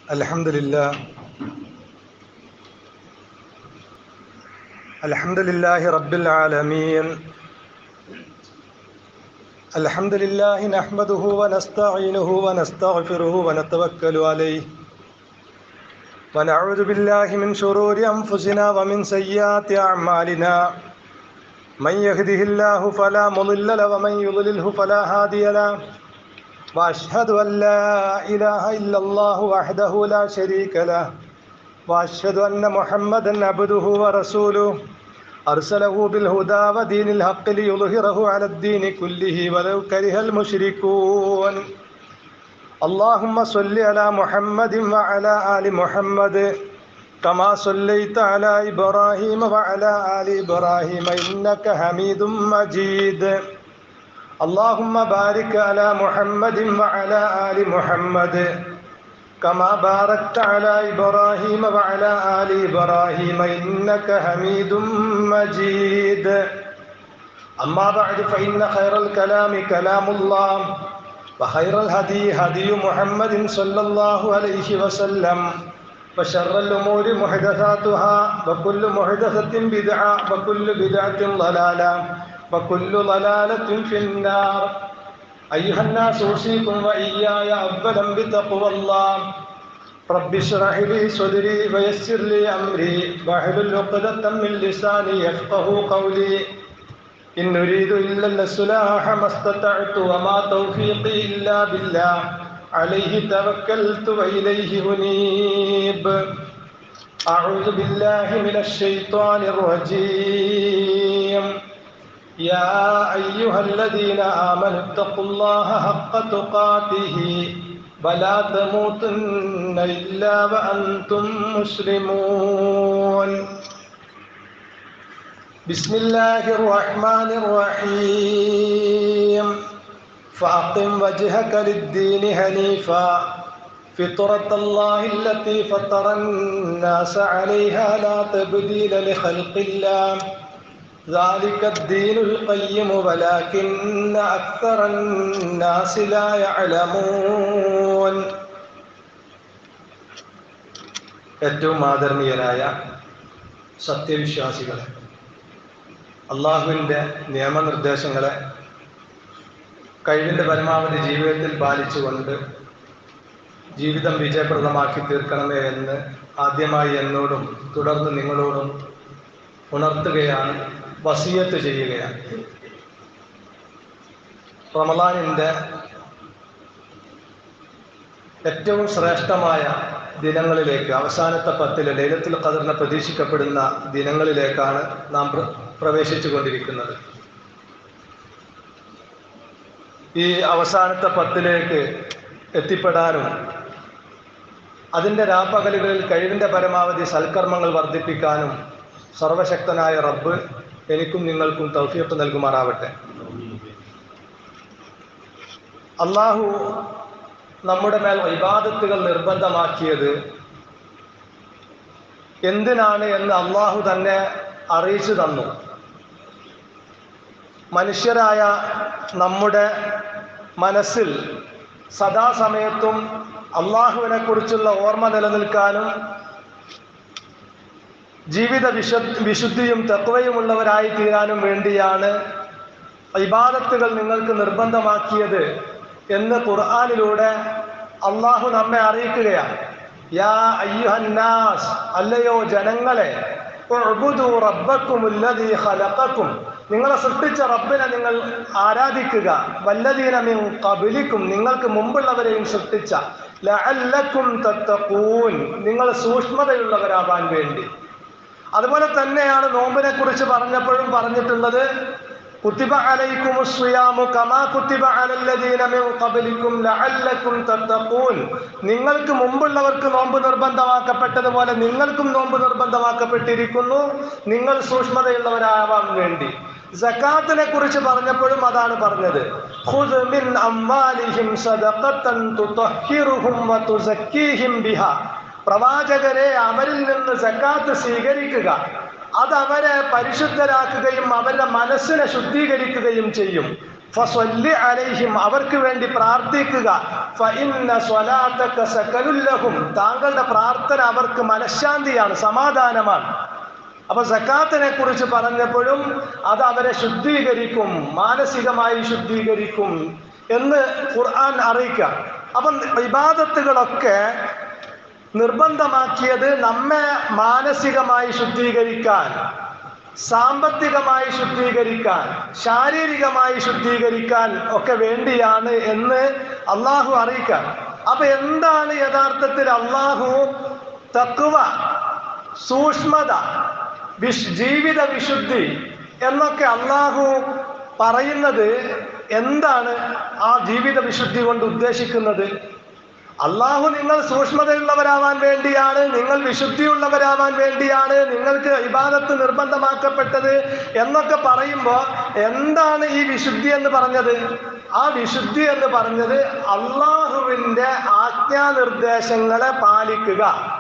الحمد لله الحمد لله رب العالمين الحمد لله نحمده ونستعينه ونستغفره ونتوكل عليه ونعوذ بالله من شرور أنفسنا ومن سيئات أعمالنا من يهده الله فلا مضل له ومن يضلله فلا هادي له واشهد ان لا اله الا الله وحده لا شريك له واشهد ان محمدا عبده ورسوله ارسله بالهدى ودين الحق ليظهره على الدين كله ولو كره المشركون اللهم صل على محمد وعلى ال محمد كما صليت على ابراهيم وعلى ال ابراهيم انك حميد مجيد اللهم بارك على محمد وعلى آل محمد كما باركت على إبراهيم وعلى آل إبراهيم إنك حميد مجيد أما بعد فإن خير الكلام كلام الله وخير الهدي هدي محمد صلى الله عليه وسلم وشر الأمور محدثاتها وكل محدثة بدعة وكل بدعة ضلالة وكل ضلالة في النار أيها الناس أوصيكم وإياي أولا بتقوى الله رب اشرح لي صدري ويسر لي أمري واحلل عقدة من لساني يفقه قولي إن نريد إلا الإصلاح ما استطعت وما توفيقي إلا بالله عليه توكلت وإليه أنيب أعوذ بالله من الشيطان الرجيم يا أيها الذين آمنوا اتقوا الله حق تقاته ولا تموتن إلا وأنتم مسلمون بسم الله الرحمن الرحيم فأقم وجهك للدين هنيفا فطرة الله التي فطر الناس عليها لا تبديل لخلق الله ذلك الدين القيم ولكن أكثر الناس لا يعلمون ഏറ്റവും ആദരണീയരായ സത്യവിശ്വാസികളെ അള്ളാഹുവിൻ്റെ നിയമനിർദ്ദേശങ്ങളെ കഴിവിൻ്റെ പരമാവധി ജീവിതത്തിൽ പാലിച്ചുകൊണ്ട് ജീവിതം വിജയപ്രദമാക്കി തീർക്കണമേ എന്ന് ആദ്യമായി എന്നോടും തുടർന്ന് നിങ്ങളോടും ഉണർത്തുകയാണ് വസീയത്ത് ചെയ്യുകയാണ് റമലാനിൻ്റെ ഏറ്റവും ശ്രേഷ്ഠമായ ദിനങ്ങളിലേക്ക് അവസാനത്തെ പത്തില് ലൈലത്തുൽ ഖദറിനെ പ്രതീക്ഷിക്കപ്പെടുന്ന ദിനങ്ങളിലേക്കാണ് നാം പ്രവേശിച്ചു കൊണ്ടിരിക്കുന്നത് ഈ അവസാനത്തെ പത്തിലേക്ക് എത്തിപ്പെടാനും അതിൻ്റെ രാപ്പകലുകളിൽ കഴിവിൻ്റെ പരമാവധി സൽക്കർമ്മങ്ങൾ വർദ്ധിപ്പിക്കാനും സർവശക്തനായ റബ്ബ് എനിക്കും നിങ്ങൾക്കും തൗഫീഖ് നൽകുമാറാവട്ടെ അള്ളാഹു നമ്മുടെ മേൽ ഇബാദത്തുകൾ നിർബന്ധമാക്കിയത് എന്തിനാണ് എന്ന് അള്ളാഹു തന്നെ അറിയിച്ചു തന്നു മനുഷ്യരായ നമ്മുടെ മനസ്സിൽ സദാസമയത്തും അള്ളാഹുവിനെ കുറിച്ചുള്ള ഓർമ്മ നിലനിൽക്കാനും ജീവിത വിശ വിശുദ്ധിയും തത്വയുമുള്ളവരായി തീരാനും വേണ്ടിയാണ് ഇബാദത്തുകൾ നിങ്ങൾക്ക് നിർബന്ധമാക്കിയത് എന്ന് ഖുർആാനിലൂടെ അള്ളാഹു നമ്മെ അറിയിക്കുകയാണ് യാ അയ്യുഹന്നാസ് അല്ലയോ ജനങ്ങളെ ഖലഖക്കും നിങ്ങളെ സൃഷ്ടിച്ച റബ്ബിനെ നിങ്ങൾ ആരാധിക്കുക വല്ലതീന മിൻ കബിലിക്കും നിങ്ങൾക്ക് മുമ്പുള്ളവരെയും സൃഷ്ടിച്ച ലഅല്ലക്കും തത്തഖൂൻ നിങ്ങൾ സൂക്ഷ്മതയുള്ളവരാവാൻ വേണ്ടി അതുപോലെ തന്നെയാണ് നോമ്പിനെ കുറിച്ച് പറഞ്ഞപ്പോഴും പറഞ്ഞിട്ടുള്ളത് കുത്തിബ അലൈക്കും കമാ കുത്തിബ അലല്ലദീന മിൻ ഖബലിക്കും ലഅല്ലക്കും തത്തഖൂൻ നിങ്ങൾക്ക് മുമ്പുള്ളവർക്ക് നോമ്പ് നിർബന്ധമാക്കപ്പെട്ടതുപോലെ നിങ്ങൾക്കും നോമ്പ് നിർബന്ധമാക്കപ്പെട്ടിരിക്കുന്നു നിങ്ങൾ സൂക്ഷ്മതയുള്ളവരാവാൻ വേണ്ടി സക്കാത്തിനെ കുറിച്ച് പറഞ്ഞപ്പോഴും അതാണ് പറഞ്ഞത് ഖുദ് മിൻ അംവാലിഹിം സദഖത്തൻ തുതഹിറുഹും വതുസക്കീഹിം ബിഹാ പ്രവാചകരെ അവരിൽ നിന്ന് സക്കാത്ത് സ്വീകരിക്കുക അത് അവരെ പരിശുദ്ധരാക്കുകയും അവരുടെ മനസ്സിനെ ശുദ്ധീകരിക്കുകയും ചെയ്യും ഫസ്വല്ലി അലൈഹിം അവർക്ക് വേണ്ടി പ്രാർത്ഥിക്കുക ഫഇന്ന സ്വലാത്തക സകലുൽ ലഹും താങ്കളുടെ പ്രാർത്ഥന അവർക്ക് മനഃശാന്തിയാണ് സമാധാനമാണ് അപ്പൊ സക്കാത്തിനെ കുറിച്ച് പറഞ്ഞപ്പോഴും അത് അവരെ ശുദ്ധീകരിക്കും മാനസികമായി ശുദ്ധീകരിക്കും എന്ന് ഖുർആൻ അറിയിക്കുക അപ്പം ഇബാദത്തുകളൊക്കെ നിർബന്ധമാക്കിയത് നമ്മെ മാനസികമായി ശുദ്ധീകരിക്കാൻ സാമ്പത്തികമായി ശുദ്ധീകരിക്കാൻ ശാരീരികമായി ശുദ്ധീകരിക്കാൻ ഒക്കെ വേണ്ടിയാണ് എന്ന് അള്ളാഹു അറിയിക്കാൻ അപ്പൊ എന്താണ് യഥാർത്ഥത്തിൽ അള്ളാഹു തക്കുവ സൂക്ഷ്മത വിശ് ജീവിത വിശുദ്ധി എന്നൊക്കെ അള്ളാഹു പറയുന്നത് എന്താണ് ആ ജീവിത വിശുദ്ധി കൊണ്ട് ഉദ്ദേശിക്കുന്നത് അള്ളാഹു നിങ്ങൾ സൂക്ഷ്മതയുള്ളവരാവാൻ വേണ്ടിയാണ് നിങ്ങൾ വിശുദ്ധിയുള്ളവരാവാൻ വേണ്ടിയാണ് നിങ്ങൾക്ക് ഇബാദത്ത് നിർബന്ധമാക്കപ്പെട്ടത് എന്നൊക്കെ പറയുമ്പോൾ എന്താണ് ഈ വിശുദ്ധി എന്ന് പറഞ്ഞത് ആ വിശുദ്ധി എന്ന് പറഞ്ഞത് അള്ളാഹുവിൻ്റെ ആജ്ഞാനിർദ്ദേശങ്ങളെ പാലിക്കുക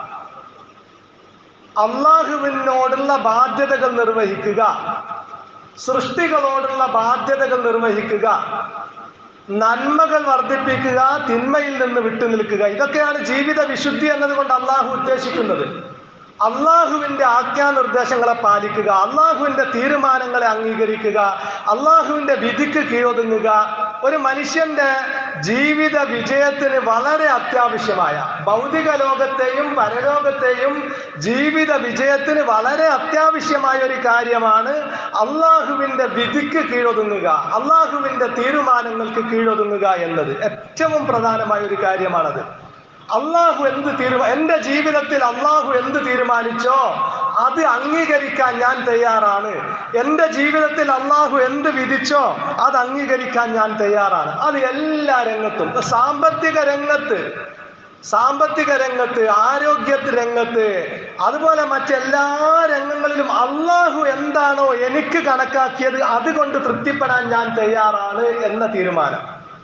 അള്ളാഹുവിനോടുള്ള ബാധ്യതകൾ നിർവഹിക്കുക സൃഷ്ടികളോടുള്ള ബാധ്യതകൾ നിർവഹിക്കുക നന്മകൾ വർദ്ധിപ്പിക്കുക തിന്മയിൽ നിന്ന് വിട്ടുനിൽക്കുക ഇതൊക്കെയാണ് ജീവിത വിശുദ്ധി എന്നതുകൊണ്ട് അള്ളാഹു ഉദ്ദേശിക്കുന്നത് അള്ളാഹുവിൻ്റെ ആജ്ഞാനിർദ്ദേശങ്ങളെ പാലിക്കുക അള്ളാഹുവിൻ്റെ തീരുമാനങ്ങളെ അംഗീകരിക്കുക അള്ളാഹുവിൻ്റെ വിധിക്ക് കീഴൊതുങ്ങുക ഒരു മനുഷ്യന്റെ ജീവിത വിജയത്തിന് വളരെ അത്യാവശ്യമായ ഭൗതിക ലോകത്തെയും പരലോകത്തെയും ജീവിത വിജയത്തിന് വളരെ അത്യാവശ്യമായ ഒരു കാര്യമാണ് അള്ളാഹുവിൻ്റെ വിധിക്ക് കീഴൊതുങ്ങുക അള്ളാഹുവിൻ്റെ തീരുമാനങ്ങൾക്ക് കീഴൊതുങ്ങുക എന്നത് ഏറ്റവും പ്രധാനമായ ഒരു കാര്യമാണത് അള്ളാഹു എന്ത് തീരുമാ എൻ്റെ ജീവിതത്തിൽ അള്ളാഹു എന്ത് തീരുമാനിച്ചോ അത് അംഗീകരിക്കാൻ ഞാൻ തയ്യാറാണ് എൻ്റെ ജീവിതത്തിൽ അള്ളാഹു എന്ത് വിധിച്ചോ അത് അംഗീകരിക്കാൻ ഞാൻ തയ്യാറാണ് അത് എല്ലാ രംഗത്തും സാമ്പത്തിക രംഗത്ത് സാമ്പത്തിക രംഗത്ത് ആരോഗ്യ രംഗത്ത് അതുപോലെ മറ്റെല്ലാ രംഗങ്ങളിലും അള്ളാഹു എന്താണോ എനിക്ക് കണക്കാക്കിയത് അതുകൊണ്ട് തൃപ്തിപ്പെടാൻ ഞാൻ തയ്യാറാണ് എന്ന തീരുമാനം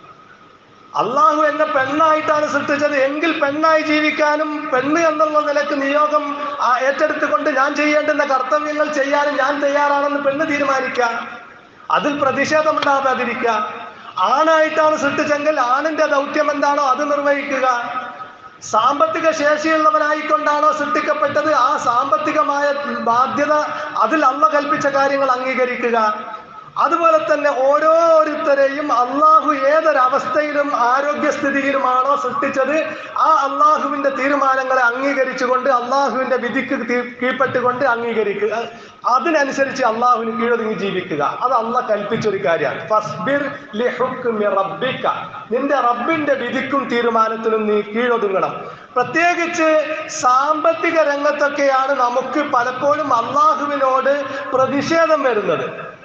അള്ളാഹു എന്നെ പെണ്ണായിട്ടാണ് സൃഷ്ടിച്ചത് എങ്കിൽ പെണ്ണായി ജീവിക്കാനും പെണ്ണ് എന്നുള്ള നിലക്ക് നിയോഗം ആ ഏറ്റെടുത്തുകൊണ്ട് ഞാൻ ചെയ്യേണ്ടുന്ന കർത്തവ്യങ്ങൾ ചെയ്യാനും ഞാൻ തയ്യാറാണെന്ന് പെണ്ണ് തീരുമാനിക്കാം അതിൽ പ്രതിഷേധം ഉണ്ടാകാതിരിക്കുക ആണായിട്ടാണ് സൃഷ്ടിച്ചെങ്കിൽ ആണിന്റെ ദൗത്യം എന്താണോ അത് നിർവഹിക്കുക സാമ്പത്തിക ശേഷിയുള്ളവനായിക്കൊണ്ടാണോ സൃഷ്ടിക്കപ്പെട്ടത് ആ സാമ്പത്തികമായ ബാധ്യത അതിൽ അള്ള കൽപ്പിച്ച കാര്യങ്ങൾ അംഗീകരിക്കുക അതുപോലെ തന്നെ ഓരോരുത്തരെയും അള്ളാഹു ഏതൊരവസ്ഥയിലും ആരോഗ്യസ്ഥിതിയിലുമാണോ സൃഷ്ടിച്ചത് ആ അള്ളാഹുവിന്റെ തീരുമാനങ്ങളെ അംഗീകരിച്ചുകൊണ്ട് അള്ളാഹുവിന്റെ വിധിക്ക് തീ- കീഴ്പ്പെട്ടുകൊണ്ട് അംഗീകരിക്കുക അതിനനുസരിച്ച് അള്ളാഹുവിന് കീഴൊതുങ്ങി ജീവിക്കുക അത് അള്ളാഹ് കൽപ്പിച്ചൊരു കാര്യമാണ് ഫസ്ബിർ ലിഹുക്മി റബ്ബിക നിന്റെ റബ്ബിന്റെ വിധിക്കും തീരുമാനത്തിനും നീ കീഴൊതുങ്ങണം പ്രത്യേകിച്ച് സാമ്പത്തിക രംഗത്തൊക്കെയാണ് നമുക്ക് പലപ്പോഴും അള്ളാഹുവിനോട് പ്രതിഷേധം വരുന്നത്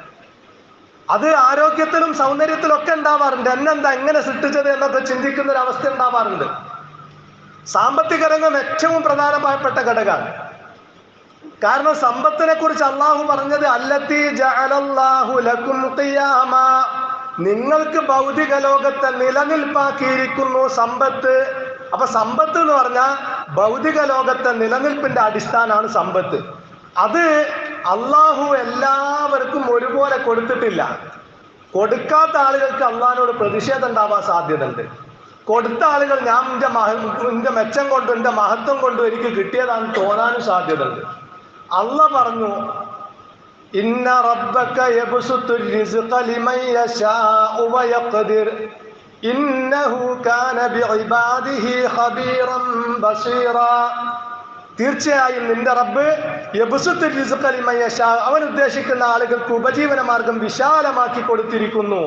അത് ആരോഗ്യത്തിലും സൗന്ദര്യത്തിലും ഒക്കെ ഉണ്ടാവാറുണ്ട് എന്നെന്താ എങ്ങനെ സൃഷ്ടിച്ചത് എന്നൊക്കെ ചിന്തിക്കുന്ന ഒരു അവസ്ഥ ഉണ്ടാവാറുണ്ട് സാമ്പത്തിക രംഗം ഏറ്റവും പ്രധാനപ്പെട്ട ഘടകമാണ് കാരണം സമ്പത്തിനെ കുറിച്ച് അള്ളാഹു പറഞ്ഞത് അല്ലത്തി ജഅലല്ലാഹു ലക്കും ഖിയാമ നിങ്ങൾക്ക് ഭൗതിക ലോകത്തെ നിലനിൽപ്പാക്കിയിരിക്കുന്നു സമ്പത്ത് അപ്പൊ സമ്പത്ത് എന്ന് പറഞ്ഞാൽ ഭൗതിക ലോകത്തെ നിലനിൽപ്പിന്റെ അടിസ്ഥാനമാണ് സമ്പത്ത് അത് അള്ളാഹു എല്ലാവർക്കും ഒരുപോലെ കൊടുത്തിട്ടില്ല കൊടുക്കാത്ത ആളുകൾക്ക് അള്ളാഹിനോട് പ്രതിഷേധം ഉണ്ടാവാൻ സാധ്യതയുണ്ട് കൊടുത്ത ആളുകൾ ഞാൻ എൻ്റെ മഹ എൻ്റെ മെച്ചം കൊണ്ടും എൻ്റെ മഹത്വം കൊണ്ടും എനിക്ക് കിട്ടിയതാണെന്ന് തോന്നാനും സാധ്യതയുണ്ട് അള്ള പറഞ്ഞു ഇന്ന റബ്ബക യബ്സുത്തു റിസ്ഖ ലിമൻ യശാഉ വയഖ്ദിർ ഇന്നഹു കാന ബിഇബാദിഹി ഖബീറൻ ബസീറാ തീർച്ചയായും നിന്റെ റബ്ബ് യബ്സുത്തു റിസ്ഖ ലിമൻ യശാ അവൻ ഉദ്ദേശിക്കുന്ന ആളുകൾക്ക് ഉപജീവന മാർഗം വിശാലമാക്കി കൊടുത്തിരിക്കുന്നു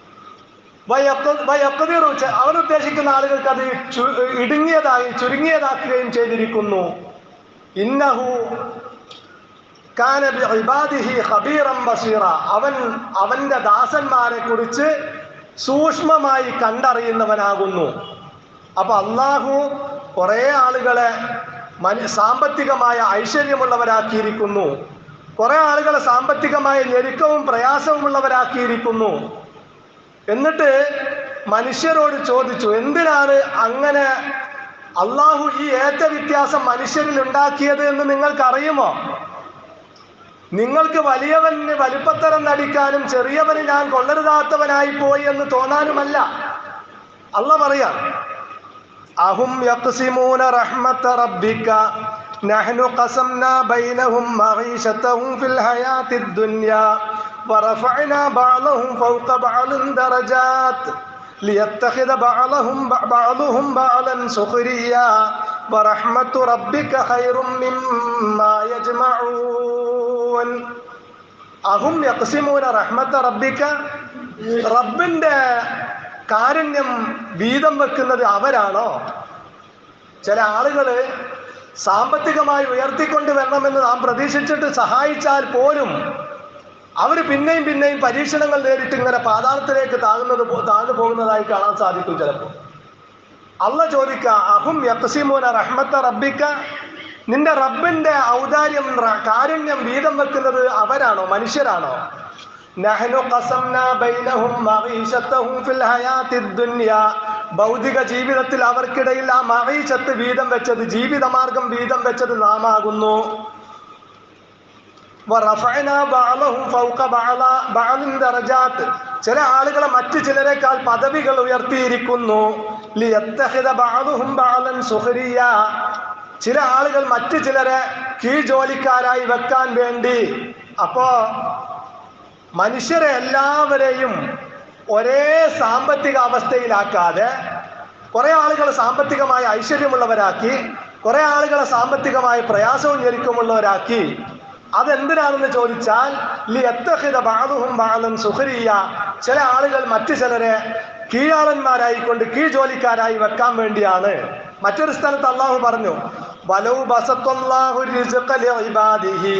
വയഖ്- വയഖ്ദിറു ച- അവൻ ഉദ്ദേശിക്കുന്ന ആളുകൾക്ക് അത് ചു- ഇടുങ്ങിയതായി ചുരുങ്ങിയതാക്കുകയും ചെയ്തിരിക്കുന്നു ഇന്നഹു കാന ബിഇബാദിഹി ഖബീറൻ ബസീറ അവൻ അവന്റെ ദാസന്മാരെ കുറിച്ച് സൂക്ഷ്മമായി കണ്ടറിയുന്നവനാകുന്നു അപ്പൊ അള്ളാഹു കുറെ ആളുകളെ മനു സാമ്പത്തികമായ ഐശ്വര്യമുള്ളവരാക്കിയിരിക്കുന്നു കുറെ ആളുകളെ സാമ്പത്തികമായ ഞെരുക്കവും പ്രയാസവും ഉള്ളവരാക്കിയിരിക്കുന്നു എന്നിട്ട് മനുഷ്യരോട് ചോദിച്ചു എന്തിനാണ് അങ്ങനെ അള്ളാഹു ഈ ഏറ്റ വ്യത്യാസം മനുഷ്യരിൽ ഉണ്ടാക്കിയത് എന്ന് നിങ്ങൾക്ക് അറിയുമോ നിങ്ങൾക്ക് വലിയവന് വലിപ്പത്തരം നടിക്കാനും ചെറിയവന് ഞാൻ കൊള്ളരുതാത്തവനായി പോയി എന്ന് തോന്നാനുമല്ല അല്ല പറയാം അഹും യഖ്സിമൂന റഹ്മത റബ്ബിക നഹ്നു ഖസംനാ ബൈനഹും മഈശതഹും ഫിൽ ഹയാത്തിദ് ദുനിയാ ورفعنا بعضهم فوق بعض درجات ليتخذ بعضهم بعضهم بعضا سخريا ورحمة ربك خير مما يجمعون അഹും യക്സിമൂന റഹ്മത്ത റബ്ബിക്ക റബ്ബിന്റെ കാരുണ്യം വീതം വെക്കുന്നത് അവരാണോ ചില ആളുകള് സാമ്പത്തികമായി ഉയർത്തിക്കൊണ്ട് വരണമെന്ന് നാം പ്രതീക്ഷിച്ചിട്ട് സഹായിച്ചാൽ പോലും അവർ പിന്നെയും പിന്നെയും പരീക്ഷണങ്ങൾ നേരിട്ട് ഇങ്ങനെ പാതാളത്തിലേക്ക് താഴ്ന്നത് പോ- താഴ്ന്നു പോകുന്നതായി കാണാൻ സാധിക്കും ചിലപ്പോൾ അള്ള ചോദിക്ക അഹും യക്സിമൂന റഹ്മത്ത റബ്ബിക്ക നിന്റെ റബ്ബിന്റെ ഔദാര്യം റ- കാരുണ്യം വീതം വെക്കുന്നത് അവരാണോ മനുഷ്യരാണോ നഹ്നു ഖസംനാ ബൈനഹും മഈശത്തഹും ഫിൽ ഹയാത്തിദ് ദുനിയാ ഭൗതിക ജീവിതത്തിൽ അവർക്കിടയിൽ ആ മഈശത്ത് വീതം വെച്ചത് ജീവിതമാർഗം വീതം വെച്ചത് നാം ആകുന്നു വറഫഅനാ ബഅളഹും ഫൗക ബഅള ബഅളിൻ ദറജാത്ത് ചില ആളുകളെ മറ്റു ചിലരെക്കാൾ പദവികൾ ഉയർത്തിയിരിക്കുന്നു ലിയത്തഖിദ ബഅളുഹും ബഅളൻ സുഖരിയ ചില ആളുകൾ മറ്റു ചിലരെ കീഴ് ജോലിക്കാരായി വെക്കാൻ വേണ്ടി അപ്പോ മനുഷ്യരെ എല്ലാവരെയും ഒരേ സാമ്പത്തിക അവസ്ഥയിലാക്കാതെ കുറെ ആളുകൾ സാമ്പത്തികമായ ഐശ്വര്യമുള്ളവരാക്കി കുറെ ആളുകളെ സാമ്പത്തികമായ പ്രയാസവും ഞെരുക്കമുള്ളവരാക്കി അതെന്തിനാണെന്ന് ചോദിച്ചാൽ ലിയത്തഹിത ബാധുഹും ബാലൻ സുഹരിയ ചില ആളുകൾ മറ്റു ചിലരെ കീഴാളന്മാരായിക്കൊണ്ട് കീഴ് ജോലിക്കാരായി വെക്കാൻ വേണ്ടിയാണ് മറ്റൊരു സ്ഥലത്ത് അള്ളാഹു പറഞ്ഞു വലൗ ബസത്തല്ലാഹു റിസ്ഖ ലിഇബാദിഹി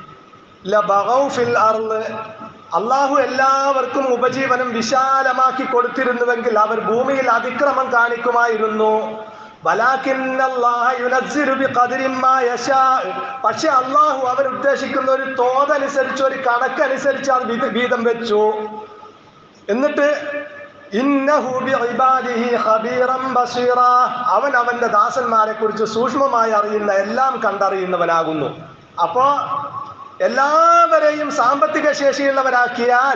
ലബഗൗ ഫിൽ അർള് അള്ളാഹു എല്ലാവർക്കും ഉപജീവനം വിശാലമാക്കി കൊടുത്തിരുന്നുവെങ്കിൽ അവർ ഭൂമിയിൽ അതിക്രമം കാണിക്കുമായിരുന്നു വലാകിന്നല്ലാഹ യുനസ്സിലു ബിഖദ്രി മാ യശാ. പക്ഷെ അള്ളാഹു അവർ ഉദ്ദേശിക്കുന്ന ഒരു തോതനുസരിച്ച് ഒരു കണക്കനുസരിച്ച് അത് വീത- വീതം വെച്ചു എന്നിട്ട് ഇന്നഹു ബിഇബാദിഹി ഖബീറൻ ബസീറ അവൻ അവന്റെ ദാസന്മാരെ കുറിച്ച് സൂക്ഷ്മമായി അറിയുന്ന എല്ലാം കണ്ടറിയുന്നവനാകുന്നു അപ്പോ എല്ലാവരെയും സാമ്പത്തിക ശേഷിയുള്ളവരാക്കിയാൽ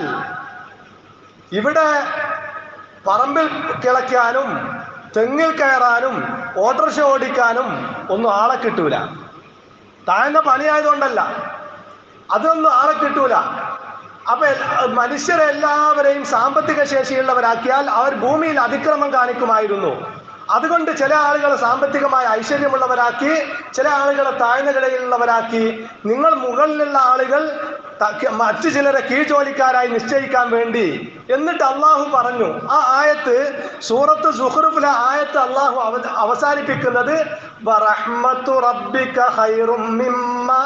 ഇവിടെ പറമ്പിൽ കിളയ്ക്കാനും തെങ്ങിൽ കയറാനും ഓട്ടോറിക്ഷ ഓടിക്കാനും ഒന്നും ആളെ കിട്ടൂല താഴ്ന്ന പണിയായതുകൊണ്ടല്ല അതൊന്നും ആളെ കിട്ടൂല അപ്പൊ എല്ലാ- മനുഷ്യരെല്ലാവരെയും സാമ്പത്തിക ശേഷിയുള്ളവരാക്കിയാൽ അവർ ഭൂമിയിൽ അതിക്രമം കാണിക്കുമായിരുന്നു അതുകൊണ്ട് ചില ആളുകളെ സാമ്പത്തികമായ ഐശ്വര്യമുള്ളവരാക്കി ചില ആളുകളെ താഴ്ന്ന കിടയിലുള്ളവരാക്കി നിങ്ങൾ മുകളിലുള്ള ആളുകൾ ത- മറ്റു ചിലരെ കീഴ്ജോലിക്കാരായി നിശ്ചയിക്കാൻ വേണ്ടി എന്നിട്ട് അള്ളാഹു പറഞ്ഞു ആ ആയത്ത് സൂറത്ത് സുഹ്റുഫിലെ ആയത്ത് അള്ളാഹു അവ- അവസാനിപ്പിക്കുന്നത് "വറഹ്മത്തു റബ്ബിക ഖൈറും മിമ്മാ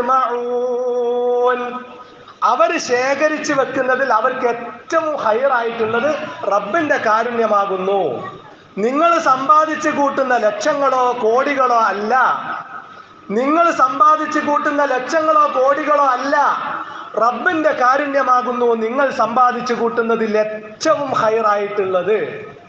യജ്മഊൻ." അവർ ശേഖരിച്ചു വെക്കുന്നതിൽ അവർക്ക് ഏറ്റവും ഹൈറായിട്ടുള്ളത് റബ്ബിന്റെ കാരുണ്യമാകുന്നു നിങ്ങൾ സമ്പാദിച്ചു കൂട്ടുന്ന ലക്ഷങ്ങളോ കോടികളോ അല്ല നിങ്ങൾ സമ്പാദിച്ചു കൂട്ടുന്ന ലക്ഷങ്ങളോ കോടികളോ അല്ല റബ്ബിന്റെ കാരുണ്യമാകുന്നു നിങ്ങൾ സമ്പാദിച്ചു കൂട്ടുന്നതിൽ ഏറ്റവും ഹൈറായിട്ടുള്ളത്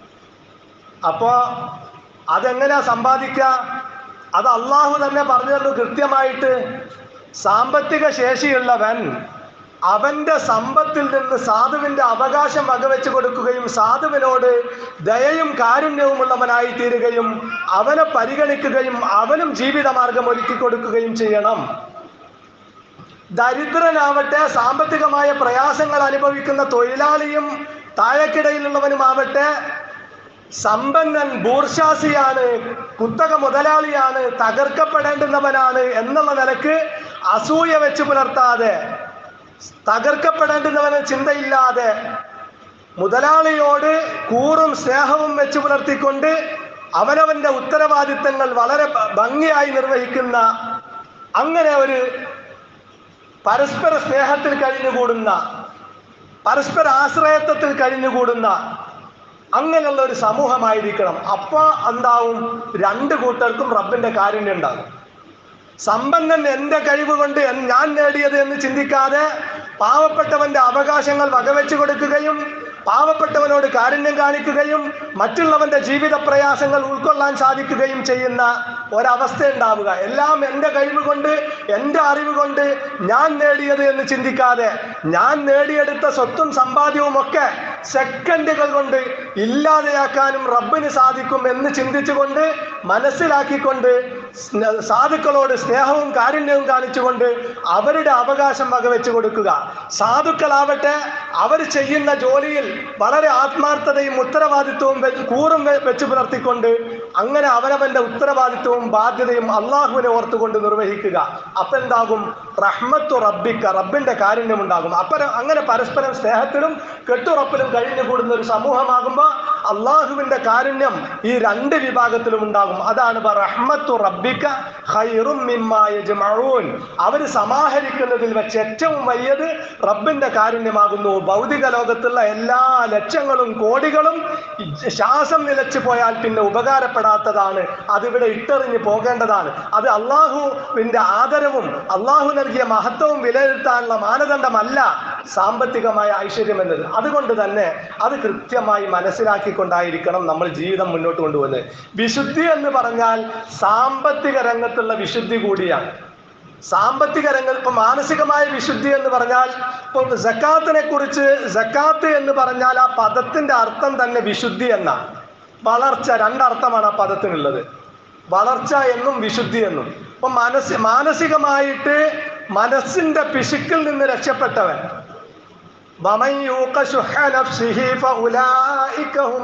അപ്പോ അതെങ്ങനെയാ സമ്പാദിക്കുക അത് അള്ളാഹു തന്നെ പറഞ്ഞു തന്നു കൃത്യമായിട്ട് സാമ്പത്തിക ശേഷിയുള്ളവൻ അവന്റെ സമ്പത്തിൽ നിന്ന് സാധുവിന്റെ അവകാശം വകവെച്ച് കൊടുക്കുകയും സാധുവിനോട് ദയയും കാരുണ്യവുമുള്ളവനായി തീരുകയും അവനെ പരിഗണിക്കുകയും അവനും ജീവിതമാർഗം ഒരുക്കി കൊടുക്കുകയും ചെയ്യണം ദരിദ്രനാവട്ടെ സാമ്പത്തികമായ പ്രയാസങ്ങൾ അനുഭവിക്കുന്ന തൊഴിലാളിയും താഴെക്കിടയിലുള്ളവനുമാവട്ടെ സമ്പന്നൻ ബൂർഷാസിയാണ് കുത്തക മുതലാളിയാണ് തകർക്കപ്പെടേണ്ടുന്നവനാണ് എന്നുള്ള നിലക്ക് അസൂയ വെച്ച് പുലർത്താതെ തകർക്കപ്പെടേണ്ടുന്നവന് ചിന്തയില്ലാതെ മുതലാളിയോട് കൂറും സ്നേഹവും വെച്ച് പുലർത്തിക്കൊണ്ട് അവനവന്റെ ഉത്തരവാദിത്തങ്ങൾ വളരെ ഭ- ഭംഗിയായി നിർവഹിക്കുന്ന അങ്ങനെ ഒരു പരസ്പര സ്നേഹത്തിൽ കഴിഞ്ഞുകൂടുന്ന പരസ്പര ആശ്രയത്വത്തിൽ കഴിഞ്ഞുകൂടുന്ന അങ്ങനെയുള്ള ഒരു സമൂഹമായിരിക്കണം അപ്പൊ എന്താവും രണ്ട് കൂട്ടർക്കും റബ്ബിന്റെ കാരുണ്യം ഉണ്ടാകും സമ്പന്നൻ എന്റെ കഴിവ് കൊണ്ട് എൻ- ഞാൻ നേടിയത് എന്ന് ചിന്തിക്കാതെ പാവപ്പെട്ടവന്റെ അവകാശങ്ങൾ വകവെച്ചു കൊടുക്കുകയും പാവപ്പെട്ടവനോട് കാരുണ്യം കാണിക്കുകയും മറ്റുള്ളവന്റെ ജീവിത പ്രയാസങ്ങൾ ഉൾക്കൊള്ളാൻ സാധിക്കുകയും ചെയ്യുന്ന ഒരവസ്ഥ ഉണ്ടാവുക എല്ലാം എൻ്റെ കഴിവ് കൊണ്ട് എൻ്റെ അറിവ് കൊണ്ട് ഞാൻ നേടിയത് എന്ന് ചിന്തിക്കാതെ ഞാൻ നേടിയെടുത്ത സ്വത്തും സമ്പാദ്യവും ഒക്കെ സെക്കൻഡുകൾ കൊണ്ട് ഇല്ലാതെയാക്കാനും റബ്ബിന് സാധിക്കും എന്ന് ചിന്തിച്ചുകൊണ്ട് മനസ്സിലാക്കിക്കൊണ്ട് സ്ന- സാധുക്കളോട് സ്നേഹവും കാരുണ്യവും കാണിച്ചുകൊണ്ട് അവരുടെ അവകാശം വകവെച്ച് കൊടുക്കുക സാധുക്കളാവട്ടെ അവർ ചെയ്യുന്ന ജോലിയിൽ വളരെ ആത്മാർത്ഥതയും ഉത്തരവാദിത്വവും വെ- കൂറും വെ- വെച്ച് പുലർത്തിക്കൊണ്ട് അങ്ങനെ അവനവന്റെ ഉത്തരവാദിത്വവും ബാധ്യതയും അള്ളാഹുവിനെ ഓർത്തുകൊണ്ട് നിർവഹിക്കുക അപ്പൊ എന്താകും റഹ്മത്തു റബ്ബിക്ക റബ്ബിന്റെ കാരുണ്യം ഉണ്ടാകും അപ്പൊ അങ്ങനെ പരസ്പരം സ്നേഹത്തിലും കെട്ടുറപ്പിലും കഴിഞ്ഞു കൂടുന്ന ഒരു സമൂഹമാകുമ്പോൾ അള്ളാഹുവിന്റെ കാരുണ്യം ഈ രണ്ട് വിഭാഗത്തിലും ഉണ്ടാകും അതാണ് ബ റഹ്മത്തു റബ്ബിക്ക ഖൈറും മിമ്മാ യജ്മഊൻ അവർ സമാഹരിക്കുന്നതിൽ വെച്ച് ഏറ്റവും വലിയത് റബ്ബിന്റെ കാരുണ്യമാകുന്നു ഭൗതിക ലോകത്തുള്ള എല്ലാ ലക്ഷങ്ങളും കോടികളും ശ്വാസം നിലച്ചു പോയാൽ പിന്നെ ഉപകാരപ്പെടാത്തതാണ് അതിവിടെ ഇട്ടെറിഞ്ഞ് പോകേണ്ടതാണ് അത് അള്ളാഹുവിന്റെ ആദരവും അള്ളാഹു നൽകിയ മഹത്വവും വിലയിരുത്താനുള്ള മാനദണ്ഡമല്ല സാമ്പത്തികമായ ഐശ്വര്യം എന്നത് അതുകൊണ്ട് തന്നെ അത് കൃത്യമായി മനസ്സിലാക്കിക്കൊണ്ടായിരിക്കണം നമ്മൾ ജീവിതം മുന്നോട്ട് കൊണ്ടുപോകുന്നത് വിശുദ്ധി എന്ന് പറഞ്ഞാൽ സാമ്പത്തിക രംഗത്തുള്ള വിശുദ്ധി കൂടിയാണ് സാമ്പത്തിക രംഗത്ത് ഇപ്പൊ മാനസികമായ വിശുദ്ധി എന്ന് പറഞ്ഞാൽ ഇപ്പൊ ജക്കാത്തിനെ കുറിച്ച് ജക്കാത്ത് എന്ന് പറഞ്ഞാൽ ആ പദത്തിന്റെ അർത്ഥം തന്നെ വിശുദ്ധി എന്നാണ് വളർച്ച രണ്ടർത്ഥമാണ് ആ പദത്തിനുള്ളത് വളർച്ച എന്നും വിശുദ്ധി എന്നും ഇപ്പൊ മനസ് മാനസികമായിട്ട് മനസ്സിന്റെ പിശുക്കിൽ നിന്ന് രക്ഷപ്പെട്ടവൻ ومن يوق شح نفسه فأولئك هم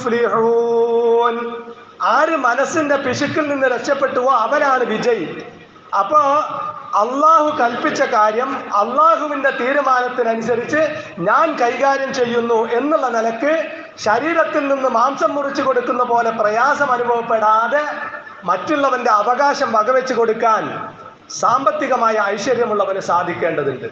المفلحون ആര് മനസ്സിന്റെ പിശുക്കിൽ നിന്ന് രക്ഷപ്പെട്ടുവോ അവനാണ് വിജയി അപ്പോ അള്ളാഹു കൽപ്പിച്ച കാര്യം അള്ളാഹുവിന്റെ തീരുമാനത്തിനനുസരിച്ച് ഞാൻ കൈകാര്യം ചെയ്യുന്നു എന്നുള്ള നിലക്ക് ശരീരത്തിൽ നിന്ന് മാംസം മുറിച്ചു കൊടുക്കുന്ന പോലെ പ്രയാസം അനുഭവപ്പെടാതെ മറ്റുള്ളവന്റെ അവകാശം വകവെച്ച് കൊടുക്കാൻ സാമ്പത്തികമായ ഐശ്വര്യമുള്ളവന് സാധിക്കേണ്ടതുണ്ട്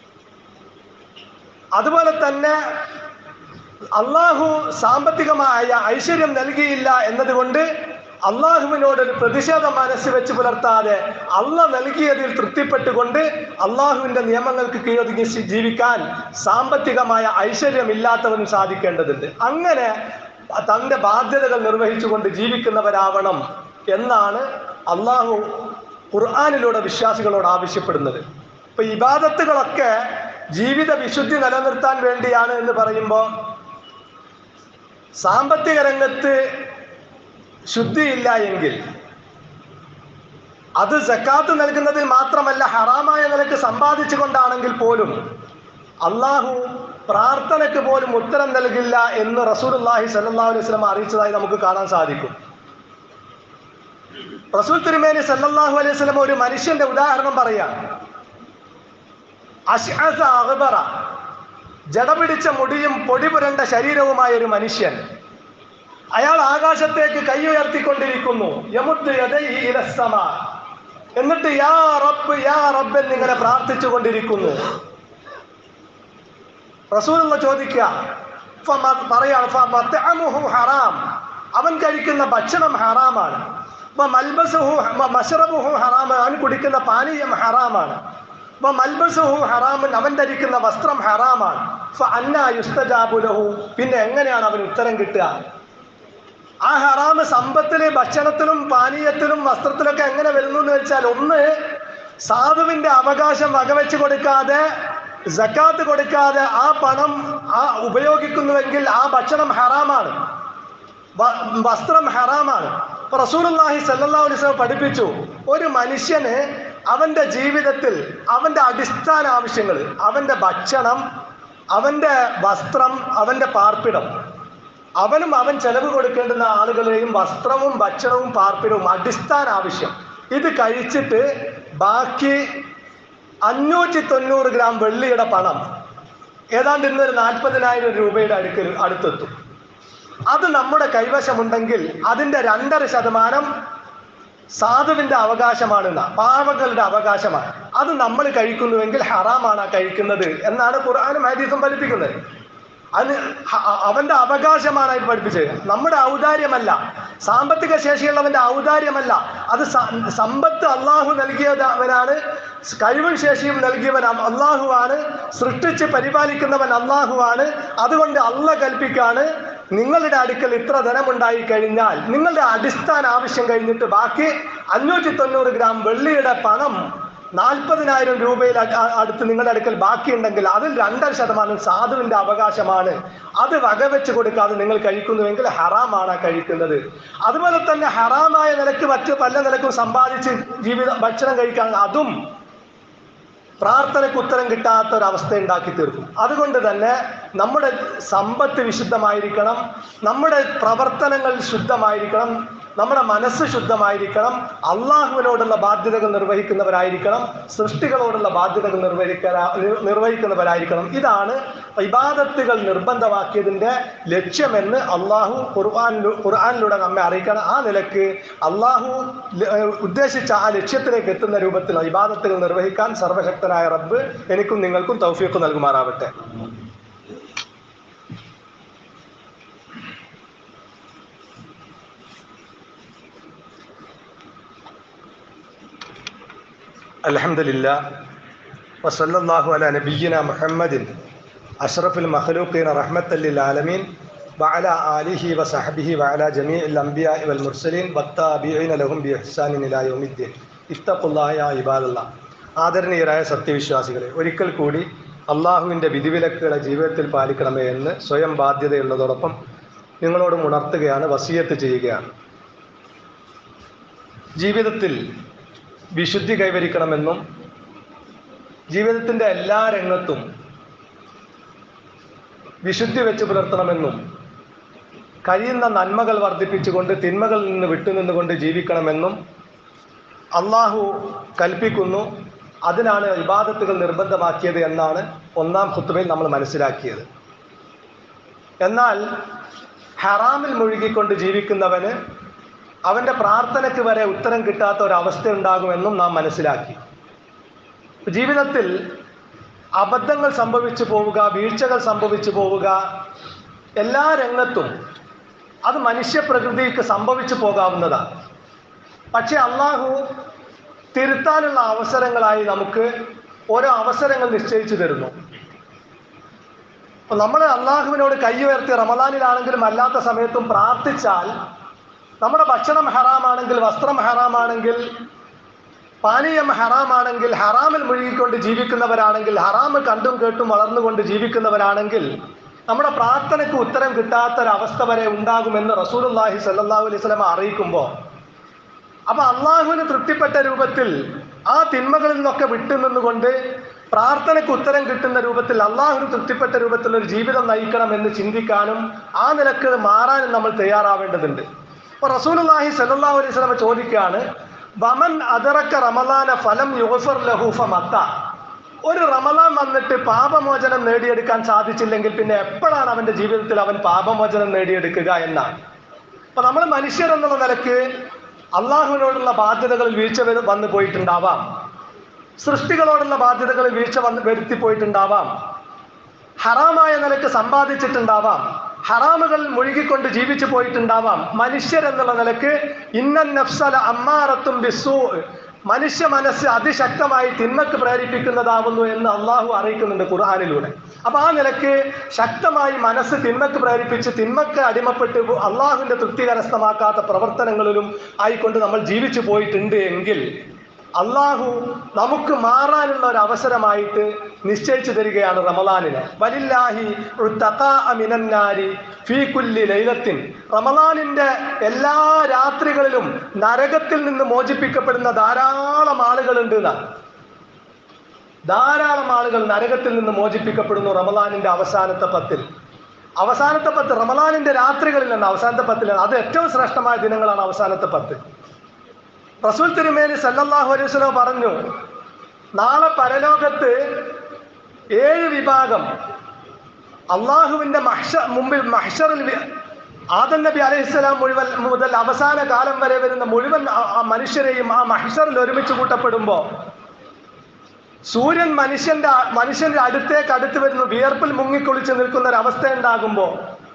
അതുപോലെ തന്നെ അള്ളാഹു സാമ്പത്തികമായ ഐശ്വര്യം നൽകിയില്ല എന്നതുകൊണ്ട് അള്ളാഹുവിനോട് ഒരു പ്രതിഷേധ മനസ്സ് വെച്ച് പുലർത്താതെ അള്ള നൽകിയതിൽ തൃപ്തിപ്പെട്ടുകൊണ്ട് അള്ളാഹുവിന്റെ നിയമങ്ങൾക്ക് കീഴൊതുങ്ങി ശി- ജീവിക്കാൻ സാമ്പത്തികമായ ഐശ്വര്യമില്ലാത്തവനും സാധിക്കേണ്ടതുണ്ട് അങ്ങനെ തന്റെ ബാധ്യതകൾ നിർവഹിച്ചുകൊണ്ട് ജീവിക്കുന്നവരാവണം എന്നാണ് അള്ളാഹു ഖുർആാനിലൂടെ വിശ്വാസികളോട് ആവശ്യപ്പെടുന്നത് ഇപ്പൊ ഇബാദത്തുകളൊക്കെ ജീവിത വിശുദ്ധി നിലനിർത്താൻ വേണ്ടിയാണ് എന്ന് പറയുമ്പോൾ സാമ്പത്തിക രംഗത്ത് ശുദ്ധിയില്ല എങ്കിൽ അത് സക്കാത്ത് നൽകുന്നതിൽ മാത്രമല്ല ഹറാമായ നിലക്ക് സമ്പാദിച്ചുകൊണ്ടാണെങ്കിൽ പോലും അള്ളാഹു പ്രാർത്ഥനയ്ക്ക് പോലും ഉത്തരം നൽകില്ല എന്ന് റസൂലുള്ളാഹി സല്ലല്ലാഹു അലൈഹി വസല്ലം അറിയിച്ചതായി നമുക്ക് കാണാൻ സാധിക്കും റസൂൽ തിരുമേനി സല്ലല്ലാഹു അലൈഹി വസല്ലം ഒരു മനുഷ്യന്റെ ഉദാഹരണം പറയാം അശ്അസ അഗ്ബറ ജടപിടിച്ച മുടിയും പൊടിപുരണ്ട ശരീരവുമായ ഒരു മനുഷ്യൻ അയാൾ ആകാശത്തേക്ക് കൈ ഉയർത്തിക്കൊണ്ടിരിക്കുന്നു യമുദ്ദ് യദൈഹി ഇലസ്സമ എന്നിട്ട് യാ റബ്ബ് യാ റബ്ബ് എന്നിങ്ങനെ പ്രാർത്ഥിച്ചു കൊണ്ടിരിക്കുന്നു റസൂലുള്ള ചോദിക്കുക ഫമ- പറയാണ് ഫമത്അമുഹു ഹറാം അവൻ കഴിക്കുന്ന ഭക്ഷണം ഹറാമാണ് മൽബസുഹു മഷറബുഹു ഹറാം അവൻ കുടിക്കുന്ന പാനീയം ഹറാമാണ് മൽബസുഹു ഹറാമൻ അവൻ ധരിക്കുന്ന വസ്ത്രം ഹറാമാണ് അന്ന യുസ്തജാബുലഹു പിന്നെ എങ്ങനെയാണ് അവൻ ഉത്തരം കിട്ടുക ആ ഹറാമ് സമ്പത്തില് ഭക്ഷണത്തിലും പാനീയത്തിലും വസ്ത്രത്തിലൊക്കെ എങ്ങനെ വരുന്നു എന്ന് വെച്ചാൽ ഒന്ന് സാധുവിന്റെ അവകാശം വകവെച്ച് കൊടുക്കാതെ സക്കാത്ത് കൊടുക്കാതെ ആ പണം ആ ഉപയോഗിക്കുന്നുവെങ്കിൽ ആ ഭക്ഷണം ഹറാമാണ് വ- വസ്ത്രം ഹറാമാണ് ഇപ്പൊ റസൂലുള്ളാഹി സല്ലല്ലാഹു അലൈഹി വസല്ലം പഠിപ്പിച്ചു ഒരു മനുഷ്യന് അവന്റെ ജീവിതത്തിൽ അവന്റെ അടിസ്ഥാന ആവശ്യങ്ങൾ അവന്റെ ഭക്ഷണം അവന്റെ വസ്ത്രം അവന്റെ പാർപ്പിടം അവനും അവൻ ചെലവ് കൊടുക്കേണ്ടുന്ന ആളുകളെയും വസ്ത്രവും ഭക്ഷണവും പാർപ്പിടവും അടിസ്ഥാന ആവശ്യം ഇത് കഴിച്ചിട്ട് ബാക്കി അഞ്ഞൂറ്റി തൊണ്ണൂറ് ഗ്രാം വെള്ളിയുടെ പണം ഏതാണ്ട് ഇന്നൊരു നാൽപ്പതിനായിരം രൂപയുടെ അടുക്കൽ അടുത്തെത്തും അത് നമ്മുടെ കൈവശമുണ്ടെങ്കിൽ അതിന്റെ രണ്ടര ശതമാനം സാധുവിന്റെ അവകാശമാണെന്ന പാവകളുടെ അവകാശമാണ് അത് നമ്മൾ കഴിക്കുന്നുവെങ്കിൽ ഹറാമാണ് ആ കഴിക്കുന്നത് എന്നാണ് ഖുർആാനും ഹദീസും പഠിപ്പിക്കുന്നത് അത് ഹ- അ- അവന്റെ അവകാശമാണ് അതിൽ പഠിപ്പിച്ചത് നമ്മുടെ ഔദാര്യമല്ല സാമ്പത്തിക ശേഷിയുള്ളവന്റെ ഔദാര്യമല്ല അത് സ- സമ്പത്ത് അള്ളാഹു നൽകിയവനാണ് കഴിവും ശേഷിയും നൽകിയവൻ അ- അള്ളാഹുവാണ് സൃഷ്ടിച്ച് പരിപാലിക്കുന്നവൻ അള്ളാഹുവാണ് അതുകൊണ്ട് അള്ള കൽപ്പിക്കാണ് നിങ്ങളുടെ അടുക്കൽ ഇത്ര ധനമുണ്ടായി കഴിഞ്ഞാൽ നിങ്ങളുടെ അടിസ്ഥാന ആവശ്യം കഴിഞ്ഞിട്ട് ബാക്കി അഞ്ഞൂറ്റി തൊണ്ണൂറ് ഗ്രാം വെള്ളിയുടെ പണം നാൽപ്പതിനായിരം രൂപയിൽ അ- അ- അടുത്ത് നിങ്ങളുടെ അടുക്കൽ ബാക്കിയുണ്ടെങ്കിൽ അതിൽ രണ്ടര ശതമാനം സാധുവിന്റെ അവകാശമാണ് അത് വകവെച്ച് കൊടുക്കാതെ നിങ്ങൾ കഴിക്കുന്നുവെങ്കിൽ ഹറാമാണ് ആ കഴിക്കുന്നത് അതുപോലെ തന്നെ ഹറാമായ നിലക്ക് മറ്റ് പല നിലക്കും സമ്പാദിച്ച് ജീവിത ഭക്ഷണം കഴിക്കാൻ അതും പ്രാർത്ഥനയ്ക്ക് ഉത്തരം കിട്ടാത്ത ഒരു അവസ്ഥ ഉണ്ടാക്കി തീർക്കും അതുകൊണ്ട് തന്നെ നമ്മുടെ സമ്പത്ത് വിശുദ്ധമായിരിക്കണം നമ്മുടെ പ്രവർത്തനങ്ങൾ ശുദ്ധമായിരിക്കണം നമ്മുടെ മനസ്സ് ശുദ്ധമായിരിക്കണം അള്ളാഹുവിനോടുള്ള ബാധ്യതകൾ നിർവഹിക്കുന്നവരായിരിക്കണം സൃഷ്ടികളോടുള്ള ബാധ്യതകൾ നിർവഹിക്കാൻ നിർവഹിക്കുന്നവരായിരിക്കണം ഇതാണ് ഇബാദത്തുകൾ നിർബന്ധമാക്കിയതിൻ്റെ ലക്ഷ്യമെന്ന് അള്ളാഹു ഖുർആാനിലൂ ഖുർആാനിലൂടെ നമ്മെ അറിയിക്കണം ആ നിലക്ക് അള്ളാഹു ല- ഏഹ് ഉദ്ദേശിച്ച ആ ലക്ഷ്യത്തിലേക്ക് എത്തുന്ന രൂപത്തിൽ ഇബാദത്തുകൾ നിർവഹിക്കാൻ സർവശക്തനായ റബ്ബ് എനിക്കും നിങ്ങൾക്കും തൗഫീഖ് നൽകുമാറാവട്ടെ അലഹമില്ല വസല്ലാഹു അല നബീന മുഹമ്മദിൻ അഷ്റഫുൽ മഖലൂഖീൻ റഹ്മത്തല്ലിൽ ആലമീൻ വഅല ആലിഹി വസഹബിഹി വഅല ജമീഇൽ അംബിയാ വൽ മുർസലീൻ വത്താബിഈന ലഹും ബിഇഹ്സാനിൻ ഇലാ യൗമിദ്ദീൻ ഇത്തഖുല്ലാഹ യാ ഇബാദല്ലാഹ് ആദരണീയരായ സത്യവിശ്വാസികളെ ഒരിക്കൽ കൂടി അള്ളാഹുവിൻ്റെ വിധിവിലക്കുകളെ ജീവിതത്തിൽ പാലിക്കണമേ എന്ന് സ്വയം ബാധ്യതയുള്ളതോടൊപ്പം നിങ്ങളോടും ഉണർത്തുകയാണ് വസീയത്ത് ചെയ്യുകയാണ് ജീവിതത്തിൽ വിശുദ്ധി കൈവരിക്കണമെന്നും ജീവിതത്തിൻ്റെ എല്ലാ രംഗത്തും വിശുദ്ധി വെച്ച് പുലർത്തണമെന്നും കഴിയുന്ന നന്മകൾ വർദ്ധിപ്പിച്ചുകൊണ്ട് തിന്മകളിൽ നിന്ന് വിട്ടുനിന്നുകൊണ്ട് ജീവിക്കണമെന്നും അള്ളാഹു കൽപ്പിക്കുന്നു അതിനാണ് ഇബാദത്തുകൾ നിർബന്ധമാക്കിയത് എന്നാണ് ഒന്നാം ഖുത്തുബയിൽ നമ്മൾ മനസ്സിലാക്കിയത് എന്നാൽ ഹറാമിൽ മുഴുകിക്കൊണ്ട് ജീവിക്കുന്നവന് അവന്റെ പ്രാർത്ഥനയ്ക്ക് വരെ ഉത്തരം കിട്ടാത്ത ഒരു അവസ്ഥ ഉണ്ടാകുമെന്നും നാം മനസ്സിലാക്കി ജീവിതത്തിൽ അബദ്ധങ്ങൾ സംഭവിച്ചു പോവുക വീഴ്ചകൾ സംഭവിച്ചു പോവുക എല്ലാ രംഗത്തും അത് മനുഷ്യപ്രകൃതിക്ക് സംഭവിച്ചു പോകാവുന്നതാണ് പക്ഷെ അള്ളാഹു തിരുത്താനുള്ള അവസരങ്ങളായി നമുക്ക് ഓരോ അവസരങ്ങൾ നിശ്ചയിച്ചു തരുന്നു അപ്പൊ നമ്മൾ അള്ളാഹുവിനോട് കൈ ഉയർത്തി റമദാനിലാണെങ്കിലും അല്ലാത്ത സമയത്തും പ്രാർത്ഥിച്ചാൽ നമ്മുടെ ഭക്ഷണം ഹറാമാണെങ്കിൽ വസ്ത്രം ഹറാമാണെങ്കിൽ പാനീയം ഹറാമാണെങ്കിൽ ഹറാമിൽ മുഴുകിക്കൊണ്ട് ജീവിക്കുന്നവരാണെങ്കിൽ ഹറാമ് കണ്ടും കേട്ടും വളർന്നുകൊണ്ട് ജീവിക്കുന്നവരാണെങ്കിൽ നമ്മുടെ പ്രാർത്ഥനയ്ക്ക് ഉത്തരം കിട്ടാത്ത ഒരു അവസ്ഥ വരെ ഉണ്ടാകുമെന്ന് റസൂലുള്ളാഹി സല്ലല്ലാഹു അലൈഹി വസല്ലം അറിയിക്കുമ്പോൾ അപ്പൊ അള്ളാഹുവിന് തൃപ്തിപ്പെട്ട രൂപത്തിൽ ആ തിന്മകളിൽ നിന്നൊക്കെ വിട്ടുനിന്നുകൊണ്ട് പ്രാർത്ഥനയ്ക്ക് ഉത്തരം കിട്ടുന്ന രൂപത്തിൽ അള്ളാഹുവിന് തൃപ്തിപ്പെട്ട രൂപത്തിൽ ഒരു ജീവിതം നയിക്കണം എന്ന് ചിന്തിക്കാനും ആ നിലക്ക് മാറാനും നമ്മൾ തയ്യാറാവേണ്ടതുണ്ട് അപ്പൊ റസൂലുള്ളാഹി സല്ലല്ലാഹു അലൈഹി വസല്ലം ചോദിക്കുകയാണ് വമൻ അതറക്ക റമലാന ഫലം യുഗഫർ ലഹൂഫ മത്ത ഒരു റമലാൻ വന്നിട്ട് പാപമോചനം നേടിയെടുക്കാൻ സാധിച്ചില്ലെങ്കിൽ പിന്നെ എപ്പോഴാണ് അവന്റെ ജീവിതത്തിൽ അവൻ പാപമോചനം നേടിയെടുക്കുക എന്നാണ് അപ്പൊ നമ്മൾ മനുഷ്യർ എന്നുള്ള നിലക്ക് അള്ളാഹുവിനോടുള്ള ബാധ്യതകളിൽ വീഴ്ച വരു- വന്നു പോയിട്ടുണ്ടാവാം സൃഷ്ടികളോടുള്ള ബാധ്യതകളിൽ വീഴ്ച വന്ന് വരുത്തി പോയിട്ടുണ്ടാവാം ഹറാമായ നിലക്ക് സമ്പാദിച്ചിട്ടുണ്ടാവാം ഹറാമുകളിൽ മുഴുകിക്കൊണ്ട് ജീവിച്ചു പോയിട്ടുണ്ടാവാം മനുഷ്യർ എന്നുള്ള നിലക്ക് ഇന്നൻ നഫ്സല അമ്മാറത്തും ബിസൂ മനുഷ്യ മനസ്സ് അതിശക്തമായി തിന്മക്ക് പ്രേരിപ്പിക്കുന്നതാവുന്നു എന്ന് അള്ളാഹു അറിയിക്കുന്നുണ്ട് ഖുർആാനിലൂടെ അപ്പൊ ആ നിലക്ക് ശക്തമായി മനസ്സ് തിന്മക്ക് പ്രേരിപ്പിച്ച് തിന്മക്ക് അടിമപ്പെട്ട് അള്ളാഹുവിന്റെ തൃപ്തി കരസ്ഥമാക്കാത്ത പ്രവർത്തനങ്ങളിലും ആയിക്കൊണ്ട് നമ്മൾ ജീവിച്ചു പോയിട്ടുണ്ട് എങ്കിൽ അള്ളാഹു നമുക്ക് മാറാനുള്ള ഒരു അവസരമായിട്ട് നിശ്ചയിച്ചു തരികയാണ് റമലാനിനെ വലില്ലാഹി ഉത്തഖാഅ മിനന്നാരി ഫീ കുല്ലി ലൈലത്തിൻ റമലാനിന്റെ എല്ലാ രാത്രികളിലും നരകത്തിൽ നിന്ന് മോചിപ്പിക്കപ്പെടുന്ന ധാരാളം ആളുകളുണ്ട് എന്നാണ് ധാരാളം ആളുകൾ നരകത്തിൽ നിന്ന് മോചിപ്പിക്കപ്പെടുന്നു റമലാനിന്റെ അവസാനത്തെ പത്തിൽ അവസാനത്തെ പത്ത് റമലാനിന്റെ രാത്രികളിലാണ് അവസാനത്തെ പത്തിലാണ് അത് ഏറ്റവും ശ്രേഷ്ഠമായ ദിനങ്ങളാണ് അവസാനത്തെ പത്ത് റസൂൽ തിരുമേനി സല്ലല്ലാഹു അലൈഹി വസല്ലം പറഞ്ഞു നാളെ പരലോകത്ത് ഏഴ് വിഭാഗം അള്ളാഹുവിന്റെ മഹ്ഷ മുമ്പിൽ മഹ്ഷറിൽ വി- ആദം നബി അലൈഹിസ്സലാം മുഴുവൻ മുതൽ അവസാന കാലം വരെ വരുന്ന മുഴുവൻ ആ- ആ മനുഷ്യരെയും ആ മഹ്ഷറിൽ ഒരുമിച്ച് കൂട്ടപ്പെടുമ്പോൾ സൂര്യൻ മനുഷ്യന്റെ മനുഷ്യന്റെ അടുത്തേക്ക് അടുത്ത് വരുന്നു വിയർപ്പിൽ മുങ്ങിക്കുളിച്ച് നിൽക്കുന്ന ഒരു അവസ്ഥ ഉണ്ടാകുമ്പോൾ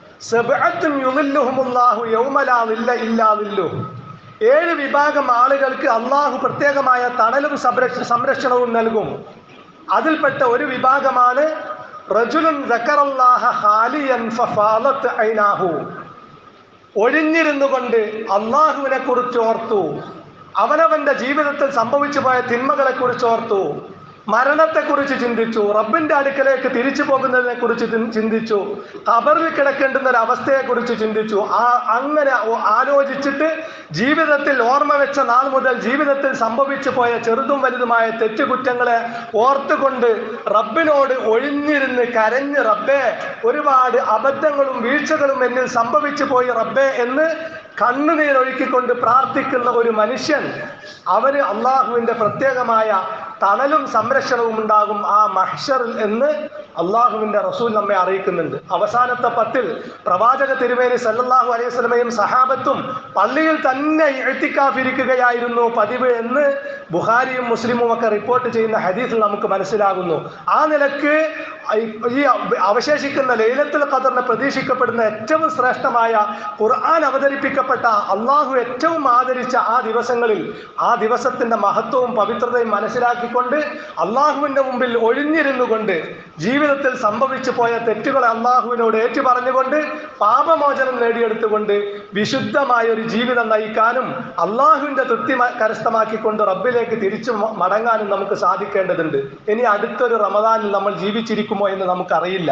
ഏഴ് വിഭാഗം ആളുകൾക്ക് അള്ളാഹു പ്രത്യേകമായ തണലും സംരക്ഷ സംരക്ഷണവും നൽകും അതിൽപ്പെട്ട ഒരു വിഭാഗമാണ് റജുലുൻ ദക്കറല്ലാഹ ഖാലിയൻ ഫഫാലത്ത് ഐനാഹു ഒഴിഞ്ഞിരുന്നു കൊണ്ട് അള്ളാഹുവിനെ കുറിച്ച് ഓർത്തു അവനവന്റെ ജീവിതത്തിൽ സംഭവിച്ചു പോയ തിന്മകളെ കുറിച്ച് ഓർത്തു മരണത്തെക്കുറിച്ച് ചിന്തിച്ചു റബ്ബിന്റെ അടുക്കലേക്ക് തിരിച്ചു പോകുന്നതിനെ കുറിച്ച് ചിന്തിച്ചു കബറിൽ കിടക്കേണ്ടുന്ന ഒരു അവസ്ഥയെക്കുറിച്ച് ചിന്തിച്ചു ആ അങ്ങനെ ഓ- ആലോചിച്ചിട്ട് ജീവിതത്തിൽ ഓർമ്മ വെച്ച നാൾ മുതൽ ജീവിതത്തിൽ സംഭവിച്ചു പോയ ചെറുതും വലുതുമായ തെറ്റുകുറ്റങ്ങളെ ഓർത്തുകൊണ്ട് റബ്ബിനോട് ഒഴിഞ്ഞിരുന്ന് കരഞ്ഞ് റബ്ബേ ഒരുപാട് അബദ്ധങ്ങളും വീഴ്ചകളും എന്നിൽ സംഭവിച്ചു പോയി റബ്ബേ എന്ന് കണ്ണുനീരൊഴുക്കിക്കൊണ്ട് പ്രാർത്ഥിക്കുന്ന ഒരു മനുഷ്യൻ അവന് അള്ളാഹുവിന്റെ പ്രത്യേകമായ തണലും സംരക്ഷണവും ഉണ്ടാകും ആ മഹ്ഷറിൽ എന്ന് അള്ളാഹുവിന്റെ റസൂൽ നമ്മെ അറിയിക്കുന്നുണ്ട് അവസാനത്തെ പത്തിൽ പ്രവാചക തിരുമേനി സല്ലല്ലാഹു അലൈഹി സ്വലമയും സഹാബത്തും പള്ളിയിൽ തന്നെ എഴുത്തിക്കാഫിരിക്കുകയായിരുന്നു പതിവ് എന്ന് ബുഹാരിയും മുസ്ലിമും ഒക്കെ റിപ്പോർട്ട് ചെയ്യുന്ന ഹദീസിൽ നമുക്ക് മനസ്സിലാകുന്നു ആ നിലക്ക് ഈ അവശേഷിക്കുന്ന ലൈലത്തുൽ ഖദറിനെ പ്രതീക്ഷിക്കപ്പെടുന്ന ഏറ്റവും ശ്രേഷ്ഠമായ ഖുർആൻ അവതരിപ്പിക്കപ്പെട്ട അള്ളാഹു ഏറ്റവും ആദരിച്ച ആ ദിവസങ്ങളിൽ ആ ദിവസത്തിന്റെ മഹത്വവും പവിത്രതയും മനസ്സിലാക്കിക്കൊണ്ട് അള്ളാഹുവിന്റെ മുമ്പിൽ ഒഴിഞ്ഞിരുന്നു കൊണ്ട് ജീവിതത്തിൽ സംഭവിച്ചു പോയ തെറ്റുകളെ അള്ളാഹുവിനോട് ഏറ്റു പറഞ്ഞുകൊണ്ട് പാപമോചനം നേടിയെടുത്തുകൊണ്ട് വിശുദ്ധമായ ഒരു ജീവിതം നയിക്കാനും അള്ളാഹുവിന്റെ തൃപ്തി മ- കരസ്ഥമാക്കിക്കൊണ്ട് റബ്ബിലേക്ക് തിരിച്ചു മ- മടങ്ങാനും നമുക്ക് സാധിക്കേണ്ടതുണ്ട് ഇനി അടുത്തൊരു റമദാനിൽ നമ്മൾ ജീവിച്ചിരിക്കുമോ എന്ന് നമുക്കറിയില്ല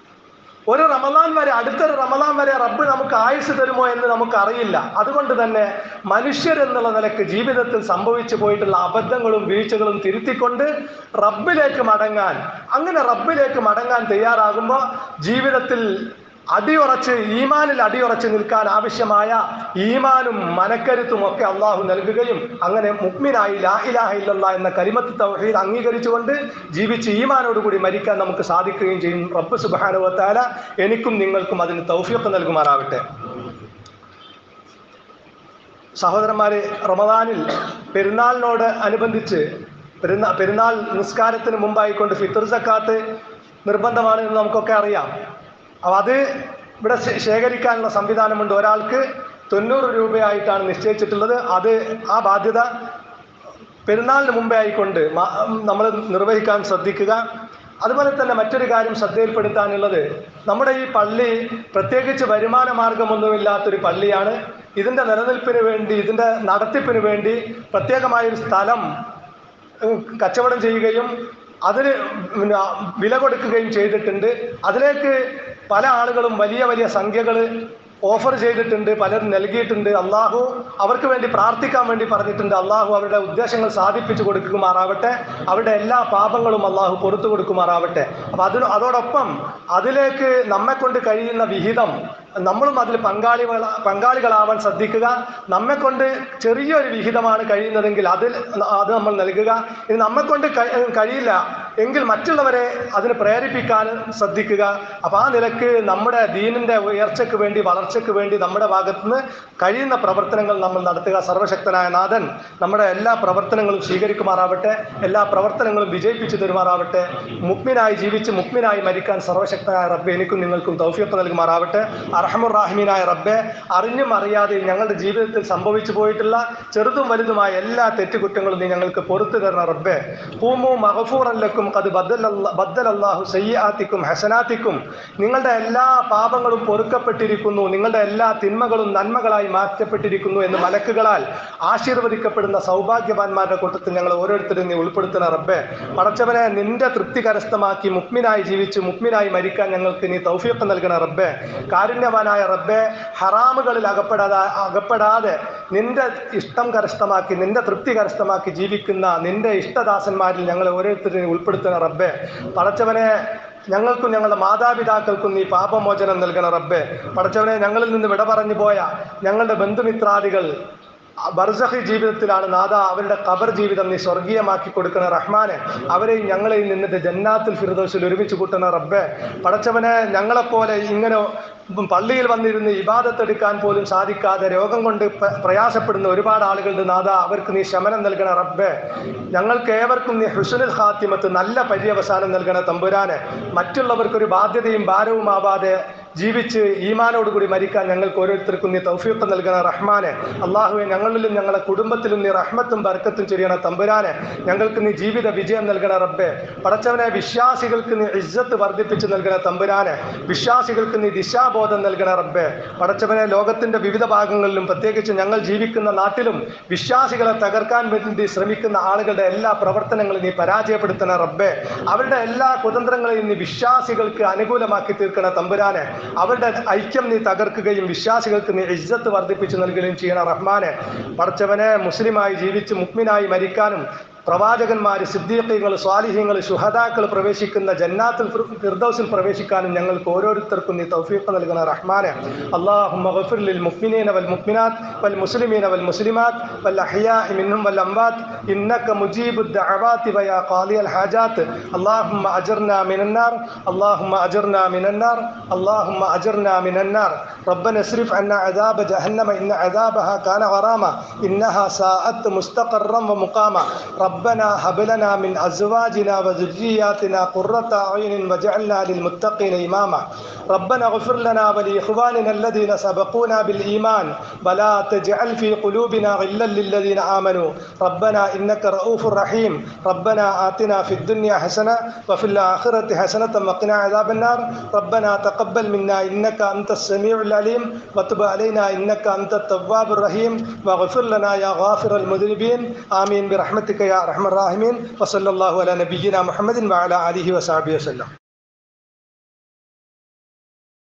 ഒരു റമദാൻ വരെ അടുത്തൊരു റമദാൻ വരെ റബ്ബ് നമുക്ക് ആയുസ് തരുമോ എന്ന് നമുക്കറിയില്ല അതുകൊണ്ട് തന്നെ മനുഷ്യരെന്നുള്ള നിലക്ക് ജീവിതത്തിൽ സംഭവിച്ചു പോയിട്ടുള്ള അബദ്ധങ്ങളും വീഴ്ചകളും തിരുത്തിക്കൊണ്ട് റബ്ബിലേക്ക് മടങ്ങാൻ അങ്ങനെ റബ്ബിലേക്ക് മടങ്ങാൻ തയ്യാറാകുമ്പോൾ ജീവിതത്തിൽ അടിയുറച്ച് ഈമാനിൽ അടിയുറച്ച് നിൽക്കാൻ ആവശ്യമായ ഈമാനും മനക്കരുത്തും ഒക്കെ അള്ളാഹു നൽകുകയും അങ്ങനെ മുക്മിനായി ലാ ഇലാഹ ഇല്ലല്ലാ എന്ന കരിമത്ത് തൗഹീദ് അംഗീകരിച്ചുകൊണ്ട് ജീവിച്ച് ഈമാനോടുകൂടി മരിക്കാൻ നമുക്ക് സാധിക്കുകയും ചെയ്യും റബ്ബ് സുബാനുവത്താല എനിക്കും നിങ്ങൾക്കും അതിന് തൗഫീഖ് നൽകുമാറാവട്ടെ സഹോദരന്മാരെ റമദാനിൽ പെരുന്നാളിനോട് അനുബന്ധിച്ച് പെരുന്നാൾ പെരുന്നാൾ നിസ്കാരത്തിന് മുമ്പായിക്കൊണ്ട് ഫിത്തർ സക്കാത്ത് നിർബന്ധമാണ് എന്ന് നമുക്കൊക്കെ അറിയാം അപ്പോൾ അത് ഇവിടെ ശേ- ശേഖരിക്കാനുള്ള സംവിധാനമുണ്ട് ഒരാൾക്ക് തൊണ്ണൂറ് രൂപയായിട്ടാണ് നിശ്ചയിച്ചിട്ടുള്ളത് അത് ആ ബാധ്യത പെരുന്നാളിന് മുമ്പേ ആയിക്കൊണ്ട് നമ്മൾ നിർവഹിക്കാൻ ശ്രദ്ധിക്കുക അതുപോലെ തന്നെ മറ്റൊരു കാര്യം ശ്രദ്ധയിൽപ്പെടുത്താനുള്ളത് നമ്മുടെ ഈ പള്ളി പ്രത്യേകിച്ച് വരുമാന മാർഗമൊന്നുമില്ലാത്തൊരു പള്ളിയാണ് ഇതിൻ്റെ നിലനിൽപ്പിന് വേണ്ടി ഇതിൻ്റെ നടത്തിപ്പിന് വേണ്ടി പ്രത്യേകമായൊരു സ്ഥലം ഉം, കച്ചവടം ചെയ്യുകയും അതിന് പിന്നെ വില കൊടുക്കുകയും ചെയ്തിട്ടുണ്ട് അതിലേക്ക് പല ആളുകളും വലിയ വലിയ സംഖ്യകൾ ഓഫർ ചെയ്തിട്ടുണ്ട് പലരും നൽകിയിട്ടുണ്ട് അള്ളാഹു അവർക്ക് വേണ്ടി പ്രാർത്ഥിക്കാൻ വേണ്ടി പറഞ്ഞിട്ടുണ്ട് അള്ളാഹു അവരുടെ ഉദ്ദേശങ്ങൾ സാധിപ്പിച്ചു കൊടുക്കുമാറാവട്ടെ അവരുടെ എല്ലാ പാപങ്ങളും അള്ളാഹു പുറത്തു കൊടുക്കുമാറാവട്ടെ അപ്പം അതിന് അതോടൊപ്പം അതിലേക്ക് നമ്മെ കൊണ്ട് കഴിയുന്ന വിഹിതം നമ്മളും അതിൽ പങ്കാളികൾ പങ്കാളികളാവാൻ ശ്രദ്ധിക്കുക നമ്മെ കൊണ്ട് ചെറിയൊരു വിഹിതമാണ് കഴിയുന്നതെങ്കിൽ അതിൽ അത് നമ്മൾ നൽകുക ഇനി നമ്മെ കൊണ്ട് കഴി- കഴിയില്ല എങ്കിൽ മറ്റുള്ളവരെ അതിന് പ്രേരിപ്പിക്കാൻ ശ്രദ്ധിക്കുക അപ്പോൾ ആ നിലക്ക് നമ്മുടെ ദീനിൻ്റെ ഉയർച്ചയ്ക്ക് വേണ്ടി വളർച്ചയ്ക്ക് വേണ്ടി നമ്മുടെ ഭാഗത്തുനിന്ന് കഴിയുന്ന പ്രവർത്തനങ്ങൾ നമ്മൾ നടത്തുക സർവശക്തനായ നാഥൻ നമ്മുടെ എല്ലാ പ്രവർത്തനങ്ങളും സ്വീകരിക്കുമാറാവട്ടെ എല്ലാ പ്രവർത്തനങ്ങളും വിജയിപ്പിച്ചു തരുമാറാവട്ടെ മുക്മിനായി ജീവിച്ച് മുക്മിനായി മരിക്കാൻ സർവശക്തനായ റബ്ബെ എനിക്കും നിങ്ങൾക്കും തൗഫിയത്ത് നൽകുമാറാവട്ടെ അർഹമുറാഹിമീനായ റബ്ബെ അറിഞ്ഞും അറിയാതെയും ഞങ്ങളുടെ ജീവിതത്തിൽ സംഭവിച്ചു പോയിട്ടുള്ള ചെറുതും വലുതുമായ എല്ലാ തെറ്റുകുറ്റങ്ങളും നീ ഞങ്ങൾക്ക് പൊറത്തു തരണ റബ്ബെ പൂമു മഹഫൂറല്ലക്കും അത് ബദ്ദലല്ലാഹു സയ്യാത്തിക്കും ഹസനാത്തിക്കും നിങ്ങളുടെ എല്ലാ പാപങ്ങളും പൊറുക്കപ്പെട്ടിരിക്കുന്നു നിങ്ങളുടെ എല്ലാ തിന്മകളും നന്മകളായി മാറ്റപ്പെട്ടിരിക്കുന്നു എന്ന് മലക്കുകളാൽ ആശീർവദിക്കപ്പെടുന്ന സൗഭാഗ്യവാന്മാരുടെ കൂട്ടത്തിൽ ഞങ്ങൾ ഓരോരുത്തരും നീ ഉൾപ്പെടുത്തുന്ന റബ്ബെ പടച്ചവനെ നിന്റെ തൃപ്തി കരസ്ഥമാക്കി മുക്മിനായി ജീവിച്ച് മുക്മിനായി മരിക്കാൻ ഞങ്ങൾക്ക് നീ തൗഫീഖ് നൽകണ റബ്ബെ കാരുണ്യവാനായ റബ്ബെ ഹറാമുകളിൽ അകപ്പെടാതെ അകപ്പെടാതെ നിന്റെ ഇഷ്ടം കരസ്ഥമാക്കി നിന്റെ തൃപ്തി കരസ്ഥമാക്കി ജീവിക്കുന്ന നിന്റെ ഇഷ്ടദാസന്മാരിൽ ഞങ്ങളെ ഓരോരുത്തരും ഉൾപ്പെടുത്തുന്ന റബ്ബെ പടച്ചവനെ ഞങ്ങൾക്കും ഞങ്ങളുടെ മാതാപിതാക്കൾക്കും നീ പാപമോചനം നൽകണ റബ്ബെ പടച്ചവനെ ഞങ്ങളിൽ നിന്ന് വിട പറഞ്ഞു പോയ ഞങ്ങളുടെ ബന്ധുമിത്രാദികൾ ബർസഹി ജീവിതത്തിലാണ് നാഥ അവരുടെ ഖബർ ജീവിതം നീ സ്വർഗീയമാക്കി കൊടുക്കണ റഹ്മാനെ അവരെയും ഞങ്ങളെയും നിന്നിട്ട് ജന്നാത്തുൽ ഫിർദോസിൽ ഒരുമിച്ച് കൂട്ടണ റബ്ബെ പടച്ചവനെ ഞങ്ങളെപ്പോലെ ഇങ്ങനെ പള്ളിയിൽ വന്നിരുന്ന് ഇബാദത്തെടുക്കാൻ പോലും സാധിക്കാതെ രോഗം കൊണ്ട് പ്ര- പ്രയാസപ്പെടുന്ന ഒരുപാട് ആളുകളുടെ നാഥ അവർക്ക് നീ ശമനം നൽകണ റബ്ബെ ഞങ്ങൾക്ക് ഏവർക്കും നീ ഹുസുനുൽ ഖാത്തിമത്ത് നല്ല പര്യവസാനം നൽകണ തമ്പുരാനെ മറ്റുള്ളവർക്കൊരു ബാധ്യതയും ഭാരവുമാവാതെ ജീവിച്ച് ഈമാനോടുകൂടി മരിക്കാൻ ഞങ്ങൾക്ക് ഓരോരുത്തർക്കും നീ തൗഫീഖ് നൽകണ റഹ്മാനെ അള്ളാഹുവെ ഞങ്ങളിലും ഞങ്ങളുടെ കുടുംബത്തിലും നീ റഹ്മത്തും ബർക്കത്തും ചെയ്യണ തമ്പുരാനെ ഞങ്ങൾക്ക് നീ ജീവിത വിജയം നൽകണ റബ്ബെ പടച്ചവനെ വിശ്വാസികൾക്ക് നീ ഇജ്ജത്ത് വർദ്ധിപ്പിച്ച് നൽകണ തമ്പുരാനെ വിശ്വാസികൾക്ക് നീ ദിശാബോധം നൽകണ റബ്ബെ പടച്ചവനെ ലോകത്തിന്റെ വിവിധ ഭാഗങ്ങളിലും പ്രത്യേകിച്ച് ഞങ്ങൾ ജീവിക്കുന്ന നാട്ടിലും വിശ്വാസികളെ തകർക്കാൻ വേണ്ടി ശ്രമിക്കുന്ന ആളുകളുടെ എല്ലാ പ്രവർത്തനങ്ങളും നീ പരാജയപ്പെടുത്തണ റബ്ബെ അവരുടെ എല്ലാ കുതന്ത്രങ്ങളെയും നീ വിശ്വാസികൾക്ക് അനുകൂലമാക്കി തീർക്കണ തമ്പുരാനെ അവരുടെ ഐക്യം നീ തകർക്കുകയും വിശ്വാസികൾക്ക് നീ ഇജ്ജത്ത് വർദ്ധിപ്പിച്ചു നൽകുകയും ചെയ്യണ റഹ്മാനെ പടച്ചവനെ മുസ്ലിമായി ജീവിച്ച് മുക്മിനായി മരിക്കാനും പ്രവാചകന്മാർ സിദ്ദീഖ്യങ്ങൾ സ്വാലിഹ്യങ്ങൾ ശുഹദാക്കൾ പ്രവേശിക്കുന്ന ജന്നാത്തുൽ ഫിർ- ഫിർദൗസിൽ പ്രവേശിക്കാനും ഞങ്ങൾക്ക് ഓരോരുത്തർക്കും നീ തൗഫീഖ് നൽകുന്ന റഹ്മാനെ അല്ലാഹുമ്മ ഗഫിർ ലിൽ മുഅ്മിനീന വൽ മുഅ്മിനാത്ത് വൽ മുസ്ലിമീന വൽ മുസ്ലിമാത്ത് വൽ അഹ്യാഇ മിൻഹും വൽ അംവാത്ത് ഇന്നക മുജീബു ദഅവാതി വയാ ഖാലിയൽ ഹാജാത്ത് اللهم أجرنا من النار اللهم أجرنا من النار اللهم أجرنا من النار ربنا اصرف عنا عذاب جهنم إن عذابها كان غراما إنها ساءت مستقرا ومقاما ربنا هب لنا من أزواجنا وذرياتنا قرة أعين واجعلنا للمتقين إماما ربنا اغفر لنا ولإخواننا الذين سبقونا بالإيمان ولا تجعل في قلوبنا غلا للذين آمنوا ربنا إنك رؤوف رحيم ربنا آتنا في الدنيا حسنة وفي الآخرة حسنة وقنا عذاب النار ربنا تقبل منا إنك أنت السميع العليم وتب علينا إنك أنت التواب الرحيم واغفر لنا يا غافر المذنبين آمين برحمتك يا أرحم الراحمين وصلى الله على نبينا محمد وعلى آله وصحبه وسلم